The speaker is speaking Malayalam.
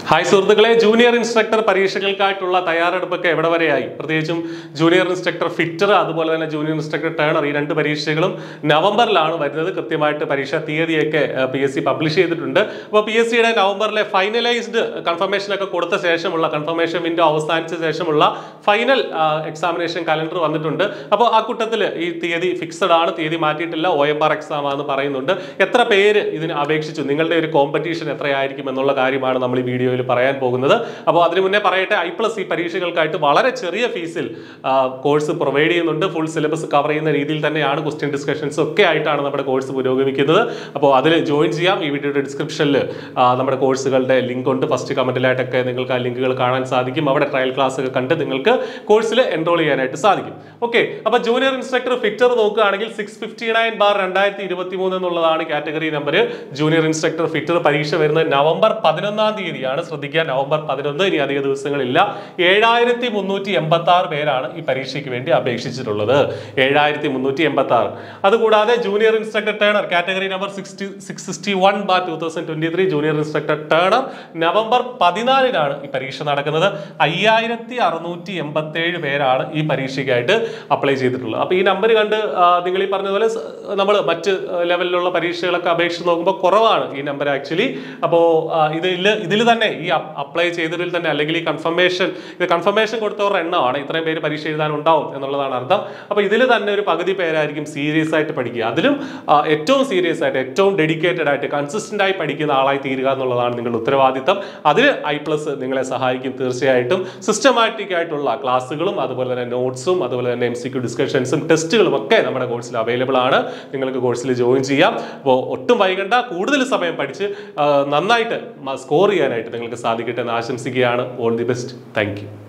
ഹായ് സുഹൃത്തുക്കളെ ജൂനിയർ ഇൻസ്ട്രക്ടർ പരീക്ഷകൾക്കായിട്ടുള്ള തയ്യാറെടുപ്പൊക്കെ എവിടെ വരെയായി പ്രത്യേകിച്ചും ജൂനിയർ ഇൻസ്ട്രക്ടർ ഫിറ്റർ അതുപോലെ തന്നെ ജൂനിയർ ഇൻസ്ട്രക്ടർ ടേണർ ഈ രണ്ട് പരീക്ഷകളും നവംബറിലാണ് വരുന്നത് കൃത്യമായിട്ട് പരീക്ഷാ തീയതിയൊക്കെ പി എസ് സി പബ്ലിഷ് ചെയ്തിട്ടുണ്ട് അപ്പോൾ പി എസ് സിയുടെ നവംബറിലെ ഫൈനലൈസ്ഡ് കൺഫർമേഷൻ ഒക്കെ കൊടുത്ത ശേഷമുള്ള കൺഫർമേഷൻ വിൻഡോ അവസാനിച്ച ശേഷമുള്ള ഫൈനൽ എക്സാമിനേഷൻ കലണ്ടർ വന്നിട്ടുണ്ട് അപ്പോൾ ആ കൂട്ടത്തിൽ ഈ തീയതി ഫിക്സഡ് ആണ് തീയതി മാറ്റിയിട്ടില്ല ഒ എം ആർ എക്സാം ആണെന്ന് പറയുന്നുണ്ട് എത്ര പേര് ഇതിന് അപേക്ഷിച്ചു നിങ്ങളുടെ ഒരു കോമ്പറ്റീഷൻ എത്രയായിരിക്കും എന്നുള്ള കാര്യമാണ് നമ്മൾ ഈ വീഡിയോയിൽ പറയാൻ പോകുന്നത് അപ്പോൾ അതിനു മുന്നേ പറയട്ടെ ഐ പ്ലസ് ഈ പരീക്ഷകൾക്കായിട്ട് വളരെ ചെറിയ ഫീസിൽ കോഴ്സ് പ്രൊവൈഡ് ചെയ്യുന്നുണ്ട് ഫുൾ സിലബസ് കവർ ചെയ്യുന്ന രീതിയിൽ തന്നെയാണ് ക്വസ്റ്റ്യൻ ഡിസ്കഷൻസ് ഒക്കെ ആയിട്ടാണ് നമ്മുടെ കോഴ്സ് പുരോഗമിക്കുന്നത് അപ്പോൾ അതിൽ ജോയിൻ ചെയ്യാം ഈ വീഡിയോയുടെ ഡിസ്ക്രിപ്ഷനിൽ നമ്മുടെ കോഴ്സുകളുടെ ലിങ്ക് ഉണ്ട് ഫസ്റ്റ് കമന്റിലായിട്ടൊക്കെ നിങ്ങൾക്ക് ആ ലിങ്കുകൾ കാണാൻ സാധിക്കും അവിടെ ട്രയൽ ക്ലാസ് ഒക്കെ കണ്ട് നിങ്ങൾക്ക് കോഴ്സിൽ എൻറോൾ ചെയ്യാനായിട്ട് സാധിക്കും ഓക്കെ അപ്പോൾ ജൂനിയർ ഇൻസ്ട്രക്ടർ ഫിറ്റർ നോക്കുകയാണെങ്കിൽ സിക്സ് ഫിഫ്റ്റി നയൻ ബാർ രണ്ടായിരത്തി ഇരുപത്തി മൂന്ന് എന്നുള്ളതാണ് category number junior instructor fitter പരീക്ഷ വരുന്നത് നവംബർ പതിനൊന്നാം തീയതിയാണ് ശ്രദ്ധിക്കുക നവംബർ പതിനൊന്ന് ഇനി അധിക ദിവസങ്ങളില്ല ഏഴായിരത്തി മുന്നൂറ്റി എൺപത്തി ആറ് പേരാണ് ഈ പരീക്ഷയ്ക്ക് വേണ്ടി അപേക്ഷിച്ചിട്ടുള്ളത് ഏഴായിരത്തി മുന്നൂറ്റി എൺപത്തി ആറ് അതുകൂടാതെ junior instructor turner category number sixty six sixty one bar two thousand twenty three junior instructor turner November പതിനാലിനാണ് ഈ പരീക്ഷ നടക്കുന്നത് അയ്യായിരത്തി അറുന്നൂറ്റി എൺപത്തി ഏഴ് പേരാണ് ഈ പരീക്ഷയ്ക്കായിട്ട് അപ്ലൈ ചെയ്തിട്ടുള്ളത് അപ്പോൾ ഈ നമ്പർ കണ്ട് ആ, നിങ്ങൾ ഈ പറഞ്ഞതുപോലെ നമ്മൾ മറ്റ് ലെവലിലുള്ള പരീക്ഷകളൊക്കെ അപേക്ഷിച്ച് നോക്കുമ്പോൾ കുറവാണ് ഈ നമ്പർ ആക്ച്വലി അപ്പോൾ ഇതിൽ ഇതിൽ തന്നെ ഈ അപ്ലൈ ചെയ്തതിൽ തന്നെ അല്ലെങ്കിൽ ഈ കൺഫർമേഷൻ ഇത് കൺഫർമേഷൻ കൊടുത്തവരുടെ എണ്ണമാണ് ഇത്രയും പേര് പരീക്ഷ എഴുതാൻ ഉണ്ടാവും എന്നുള്ളതാണ് അർത്ഥം അപ്പോൾ ഇതിൽ തന്നെ ഒരു പകുതി പേരായിരിക്കും സീരിയസ് ആയിട്ട് പഠിക്കുക അതിലും ആ, ഏറ്റവും സീരിയസ് ആയിട്ട് ഏറ്റവും ഡെഡിക്കേറ്റഡ് ആയിട്ട് കൺസിസ്റ്റന്റ് ആയി പഠിക്കുന്ന ആളായി തീരുക എന്നുള്ളതാണ് നിങ്ങളുടെ ഉത്തരവാദിത്തം അതിൽ ഐ പ്ലസ് നിങ്ങളെ സഹായിക്കും തീർച്ചയായിട്ടും സിസ്റ്റമാറ്റിക് ആയിട്ടുള്ള ക്ലാസ്സുകളും അതുപോലെ തന്നെ നോട്ട്സും അതുപോലെ തന്നെ എം സി ക്യു ഡിസ്കഷൻസും ടെസ്റ്റുകളും ഒക്കെ നമ്മുടെ കോഴ്സിൽ അവൈലബിൾ ആണ് നിങ്ങൾക്ക് കോഴ്സിൽ ജോയിൻ ചെയ്യാം അപ്പോൾ ഒട്ടും വൈകണ്ട കൂടുതൽ സമയം പഠിച്ച് ആ, നന്നായിട്ട് സ്കോർ ചെയ്യാനായിട്ട് നിങ്ങൾക്ക് സാധിക്കട്ടെ എന്ന് ആശംസിക്കുകയാണ് all the best thank U